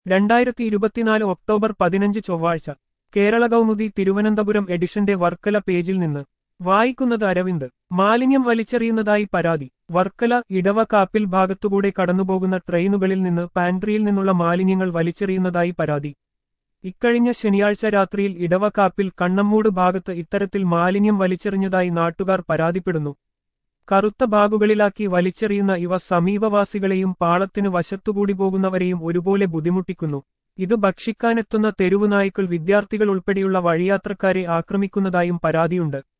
രണ്ടായിരത്തി ഇരുപത്തിനാല് ഒക്ടോബർ പതിനഞ്ച് ചൊവ്വാഴ്ച കേരള കൗമുദി തിരുവനന്തപുരം എഡിഷന്റെ വർക്കല പേജിൽ നിന്ന് വായിക്കുന്നത് അരവിന്ദ് മാലിന്യം വലിച്ചെറിയുന്നതായി പരാതി വർക്കല ഇടവ കാപ്പിൽ ഭാഗത്തുകൂടെ കടന്നുപോകുന്ന ട്രെയിനുകളിൽ നിന്ന് പാൻട്രിയിൽ നിന്നുള്ള മാലിന്യങ്ങൾ വലിച്ചെറിയുന്നതായി പരാതി ഇക്കഴിഞ്ഞ ശനിയാഴ്ച രാത്രിയിൽ ഇടവ കാപ്പിൽ കണ്ണമ്മൂട് ഭാഗത്ത് ഇത്തരത്തിൽ മാലിന്യം വലിച്ചെറിഞ്ഞതായി നാട്ടുകാർ പരാതിപ്പെടുന്നു കറുത്ത ബാഗുകളിലാക്കി വലിച്ചെറിയുന്ന ഇവ സമീപവാസികളെയും പാളത്തിനു വശത്തുകൂടി പോകുന്നവരെയും ഒരുപോലെ ബുദ്ധിമുട്ടിക്കുന്നു ഇത് ഭക്ഷിക്കാനെത്തുന്ന തെരുവുനായ്ക്കൾ വിദ്യാർത്ഥികൾ ഉൾപ്പെടെയുള്ള വഴിയാത്രക്കാരെ ആക്രമിക്കുന്നതായും പരാതിയുണ്ട്